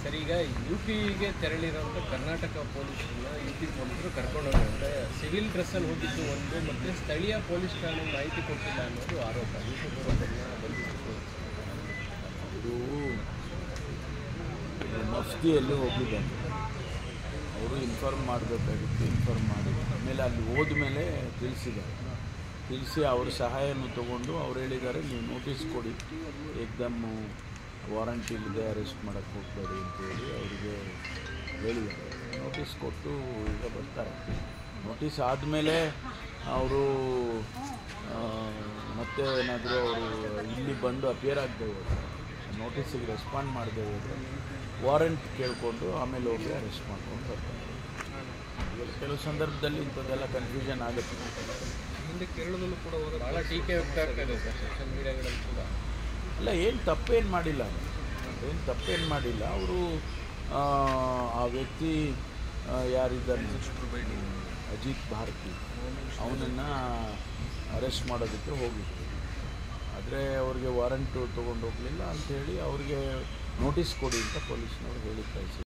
sir ಈಗ U ಪಿಗೆ ತೆರಳಿರೋಂಥ ಕರ್ನಾಟಕ ಪೊಲೀಸರನ್ನ ಯು ಪಿ ಪೊಲೀಸರು ಕರ್ಕೊಂಡು ಹೋಗಿದ್ದಾರೆ ಸಿವಿಲ್ ಡ್ರೆಸ್ಸಲ್ಲಿ ಹೋಗಿದ್ದು ಒಂದು ಮತ್ತು ಸ್ಥಳೀಯ ಪೊಲೀಸ್ ಠಾಣೆ ಮಾಹಿತಿ ಕೊಟ್ಟಿಲ್ಲ ಅನ್ನೋದು ಆರೋಪ ಯೂಸುಫ್ ಅವರನ್ನ ಬಂಧಿಸಿದ್ದು ಇದು ಮಫ್ತಿಯಲ್ಲಿ ಹೋಗಿದ್ದಾನೆ ಅವರು ಇನ್ಫಾರ್ಮ್ ಮಾಡಬೇಕಾಗಿತ್ತು ಇನ್ಫಾರ್ಮ್ ಮಾಡಿದ್ರು ಆಮೇಲೆ ಅಲ್ಲಿ ಹೋದ್ಮೇಲೆ ತಿಳಿಸಿದ್ದಾರೆ ತಿಳಿಸಿ ಅವ್ರ ಸಹಾಯವನ್ನು ತಗೊಂಡು ಅವ್ರು ಹೇಳಿದ್ದಾರೆ ನೀವು ನೋಟಿಸ್ ಕೊಡಿ ಏಕ್ದಮ್ ವಾರಂಟ್ ಇಲ್ಲದೆ ಅರೆಸ್ಟ್ ಮಾಡೋಕ್ಕೆ ಹೋಗಬೇಡಿ ಅಂತೇಳಿ ಅವರಿಗೆ ಹೇಳಿದ್ದಾರೆ ನೋಟಿಸ್ ಕೊಟ್ಟು ಈಗ ಬರ್ತಾರೆ ನೋಟಿಸ್ ಆದಮೇಲೆ ಅವರು ಮತ್ತೆ ಏನಾದರೂ ಅವರು ಇಲ್ಲಿ ಬಂದು ಅಪಿಯರ್ ಆಗದೆ ಹೋದರೆ ನೋಟಿಸಿಗೆ ರೆಸ್ಪಾಂಡ್ ಮಾಡದೆ ಹೋದರೆ ವಾರಂಟ್ ಕೇಳಿಕೊಂಡು ಆಮೇಲೆ ಹೋಗಿ ಅರೆಸ್ಟ್ ಮಾಡ್ಕೊಂಡು ಬರ್ತಾರೆ ಇವಾಗ ಕೆಲವು ಸಂದರ್ಭದಲ್ಲಿ ಇಂಥದ್ದೆಲ್ಲ ಕನ್ಫ್ಯೂಷನ್ ಆಗುತ್ತೆ ಹಿಂದೆ ಕೇರಳದಲ್ಲೂ ಕೂಡ ಹೋದ ಭಾಳ ಟೀಕೆ ವ್ಯಕ್ತ ಆಗ್ತಾ ಇದೆ ಸರ್ ಸೋಷಿಯಲ್ ಮೀಡಿಯಾಗಳಲ್ಲಿ ಕೂಡ ಅಲ್ಲ ಏನು ತಪ್ಪೇನು ಮಾಡಿಲ್ಲ ಏನು ತಪ್ಪೇನು ಮಾಡಿಲ್ಲ ಅವರು ಆ ವ್ಯಕ್ತಿ ಆ, ಯಾರಿದ್ದಾನೆ ಅಜಿತ್ ಭಾರತಿ ಅವನನ್ನು ಅರೆಸ್ಟ್ ಮಾಡೋದಕ್ಕೆ ಹೋಗಿದ್ರು ಆದರೆ ಅವ್ರಿಗೆ ವಾರಂಟು ತೊಗೊಂಡು ಹೋಗಲಿಲ್ಲ ಅಂಥೇಳಿ ಅವ್ರಿಗೆ ನೋಟಿಸ್ ಕೊಡಿ ಅಂತ ಪೊಲೀಸ್ನವ್ರು ಹೇಳಿ ಕಳಿಸಿ